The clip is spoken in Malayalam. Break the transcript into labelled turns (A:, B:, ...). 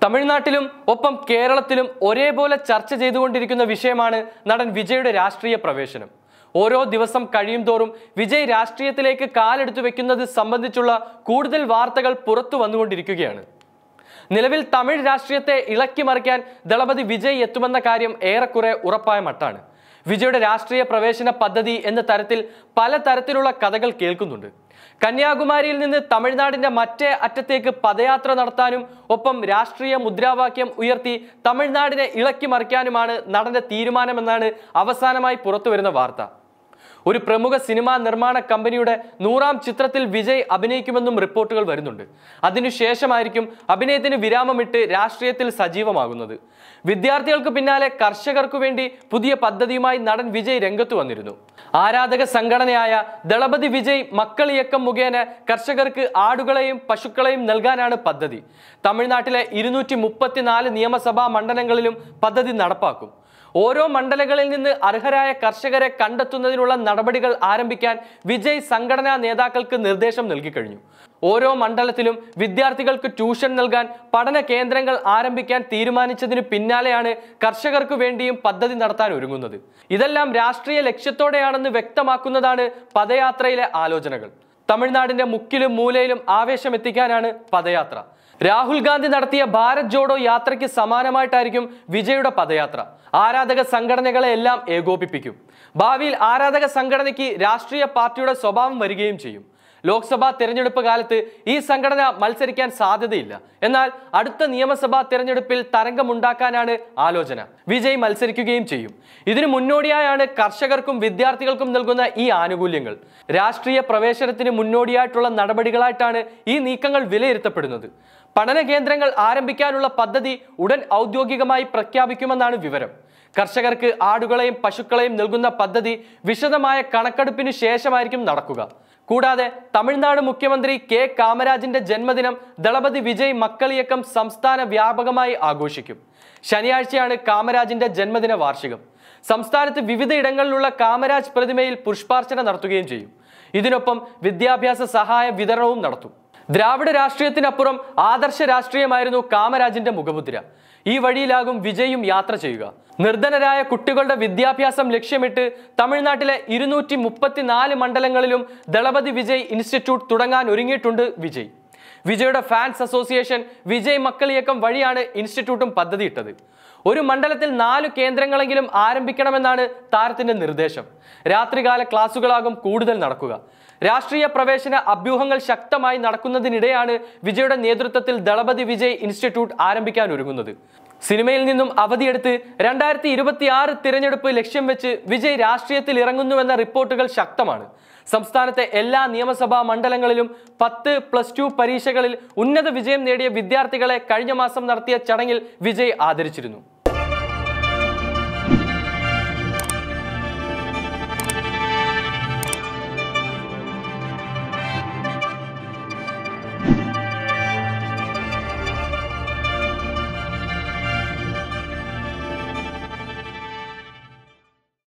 A: തമിഴ്നാട്ടിലും ഒപ്പം കേരളത്തിലും ഒരേപോലെ ചർച്ച ചെയ്തുകൊണ്ടിരിക്കുന്ന വിഷയമാണ് നടൻ വിജയുടെ രാഷ്ട്രീയ പ്രവേശനം ഓരോ ദിവസം കഴിയും തോറും വിജയ് രാഷ്ട്രീയത്തിലേക്ക് കാലെടുത്തു വെക്കുന്നത് സംബന്ധിച്ചുള്ള കൂടുതൽ വാർത്തകൾ പുറത്തു വന്നുകൊണ്ടിരിക്കുകയാണ് നിലവിൽ തമിഴ് രാഷ്ട്രീയത്തെ ഇളക്കി മറിക്കാൻ ദളപതി വിജയ് എത്തുമെന്ന കാര്യം ഏറെക്കുറെ ഉറപ്പായ മട്ടാണ് വിജയുടെ രാഷ്ട്രീയ പ്രവേശന പദ്ധതി എന്ന തരത്തിൽ പല തരത്തിലുള്ള കഥകൾ കേൾക്കുന്നുണ്ട് കന്യാകുമാരിയിൽ നിന്ന് തമിഴ്നാടിന്റെ മറ്റേ അറ്റത്തേക്ക് പദയാത്ര നടത്താനും ഒപ്പം രാഷ്ട്രീയ മുദ്രാവാക്യം ഉയർത്തി തമിഴ്നാടിനെ ഇളക്കി മറിക്കാനുമാണ് നടന്റെ തീരുമാനമെന്നാണ് അവസാനമായി പുറത്തുവരുന്ന വാർത്ത ഒരു പ്രമുഖ സിനിമാ നിർമ്മാണ കമ്പനിയുടെ നൂറാം ചിത്രത്തിൽ വിജയ് അഭിനയിക്കുമെന്നും റിപ്പോർട്ടുകൾ വരുന്നുണ്ട് അതിനുശേഷമായിരിക്കും അഭിനയത്തിന് വിരാമമിട്ട് രാഷ്ട്രീയത്തിൽ സജീവമാകുന്നത് വിദ്യാർത്ഥികൾക്ക് പിന്നാലെ കർഷകർക്കു വേണ്ടി പുതിയ പദ്ധതിയുമായി നടൻ വിജയ് രംഗത്ത് വന്നിരുന്നു ആരാധക സംഘടനയായ ദളപതി വിജയ് മക്കൾ ഇയക്കം മുഖേന കർഷകർക്ക് ആടുകളെയും പശുക്കളെയും നൽകാനാണ് പദ്ധതി തമിഴ്നാട്ടിലെ ഇരുന്നൂറ്റി മുപ്പത്തിനാല് നിയമസഭാ മണ്ഡലങ്ങളിലും പദ്ധതി നടപ്പാക്കും ഓരോ മണ്ഡലങ്ങളിൽ നിന്ന് അർഹരായ കർഷകരെ കണ്ടെത്തുന്നതിനുള്ള നടപടികൾ ആരംഭിക്കാൻ വിജയ് സംഘടനാ നേതാക്കൾക്ക് നിർദ്ദേശം നൽകിക്കഴിഞ്ഞു ഓരോ മണ്ഡലത്തിലും വിദ്യാർത്ഥികൾക്ക് ട്യൂഷൻ നൽകാൻ പഠന കേന്ദ്രങ്ങൾ ആരംഭിക്കാൻ തീരുമാനിച്ചതിന് പിന്നാലെയാണ് കർഷകർക്ക് വേണ്ടിയും പദ്ധതി നടത്താൻ ഒരുങ്ങുന്നത് ഇതെല്ലാം രാഷ്ട്രീയ ലക്ഷ്യത്തോടെയാണെന്ന് വ്യക്തമാക്കുന്നതാണ് പദയാത്രയിലെ ആലോചനകൾ തമിഴ്നാടിന്റെ മുക്കിലും മൂലയിലും ആവേശം എത്തിക്കാനാണ് പദയാത്ര രാഹുൽ ഗാന്ധി നടത്തിയ ഭാരത് ജോഡോ യാത്രയ്ക്ക് സമാനമായിട്ടായിരിക്കും വിജയുടെ പദയാത്ര ആരാധക സംഘടനകളെ എല്ലാം ഏകോപിപ്പിക്കും ഭാവിയിൽ ആരാധക സംഘടനയ്ക്ക് രാഷ്ട്രീയ പാർട്ടിയുടെ സ്വഭാവം വരികയും ചെയ്യും ലോക്സഭാ തെരഞ്ഞെടുപ്പ് കാലത്ത് ഈ സംഘടന മത്സരിക്കാൻ സാധ്യതയില്ല എന്നാൽ അടുത്ത നിയമസഭാ തെരഞ്ഞെടുപ്പിൽ തരംഗമുണ്ടാക്കാനാണ് ആലോചന വിജയ് മത്സരിക്കുകയും ചെയ്യും ഇതിനു മുന്നോടിയായാണ് കർഷകർക്കും വിദ്യാർത്ഥികൾക്കും നൽകുന്ന ഈ ആനുകൂല്യങ്ങൾ രാഷ്ട്രീയ പ്രവേശനത്തിന് മുന്നോടിയായിട്ടുള്ള നടപടികളായിട്ടാണ് ഈ നീക്കങ്ങൾ വിലയിരുത്തപ്പെടുന്നത് പഠന കേന്ദ്രങ്ങൾ ആരംഭിക്കാനുള്ള പദ്ധതി ഉടൻ ഔദ്യോഗികമായി പ്രഖ്യാപിക്കുമെന്നാണ് വിവരം കർഷകർക്ക് ആടുകളെയും പശുക്കളെയും നൽകുന്ന പദ്ധതി വിശദമായ കണക്കെടുപ്പിന് ശേഷമായിരിക്കും നടക്കുക കൂടാതെ തമിഴ്നാട് മുഖ്യമന്ത്രി കെ കാമരാജിന്റെ ജന്മദിനം ദളപതി വിജയ് മക്കളിയക്കം സംസ്ഥാന വ്യാപകമായി ആഘോഷിക്കും ശനിയാഴ്ചയാണ് കാമരാജിന്റെ ജന്മദിന വാർഷികം സംസ്ഥാനത്ത് വിവിധ ഇടങ്ങളിലുള്ള കാമരാജ് പ്രതിമയിൽ പുഷ്പാർച്ചന നടത്തുകയും ചെയ്യും ഇതിനൊപ്പം വിദ്യാഭ്യാസ സഹായ വിതരണവും നടത്തും ദ്രാവിഡ രാഷ്ട്രീയത്തിനപ്പുറം ആദർശ രാഷ്ട്രീയമായിരുന്നു കാമരാജിന്റെ മുഖമുദ്ര ഈ വഴിയിലാകും വിജയും യാത്ര ചെയ്യുക നിർധനരായ കുട്ടികളുടെ വിദ്യാഭ്യാസം ലക്ഷ്യമിട്ട് തമിഴ്നാട്ടിലെ ഇരുന്നൂറ്റി മുപ്പത്തിനാല് മണ്ഡലങ്ങളിലും ദളപതി വിജയ് ഇൻസ്റ്റിറ്റ്യൂട്ട് തുടങ്ങാൻ ഒരുങ്ങിയിട്ടുണ്ട് വിജയ് വിജയുടെ ഫാൻസ് അസോസിയേഷൻ വിജയ് മക്കളിയക്കം വഴിയാണ് ഇൻസ്റ്റിറ്റ്യൂട്ടും പദ്ധതിയിട്ടത് ഒരു മണ്ഡലത്തിൽ നാലു കേന്ദ്രങ്ങളെങ്കിലും ആരംഭിക്കണമെന്നാണ് താരത്തിന്റെ നിർദ്ദേശം രാത്രികാല ക്ലാസുകളാകും കൂടുതൽ നടക്കുക രാഷ്ട്രീയ പ്രവേശന അഭ്യൂഹങ്ങൾ ശക്തമായി നടക്കുന്നതിനിടെയാണ് വിജയുടെ നേതൃത്വത്തിൽ ദളപതി വിജയ് ഇൻസ്റ്റിറ്റ്യൂട്ട് ആരംഭിക്കാൻ ഒരുങ്ങുന്നത് സിനിമയിൽ നിന്നും അവധിയെടുത്ത് രണ്ടായിരത്തി ഇരുപത്തി ആറ് തിരഞ്ഞെടുപ്പ് ലക്ഷ്യം വെച്ച് വിജയ് രാഷ്ട്രീയത്തിൽ ഇറങ്ങുന്നുവെന്ന റിപ്പോർട്ടുകൾ ശക്തമാണ് സംസ്ഥാനത്തെ എല്ലാ നിയമസഭാ മണ്ഡലങ്ങളിലും പത്ത് പ്ലസ് ടു പരീക്ഷകളിൽ ഉന്നത വിജയം നേടിയ വിദ്യാർത്ഥികളെ കഴിഞ്ഞ മാസം നടത്തിയ ചടങ്ങിൽ വിജയ് ആദരിച്ചിരുന്നു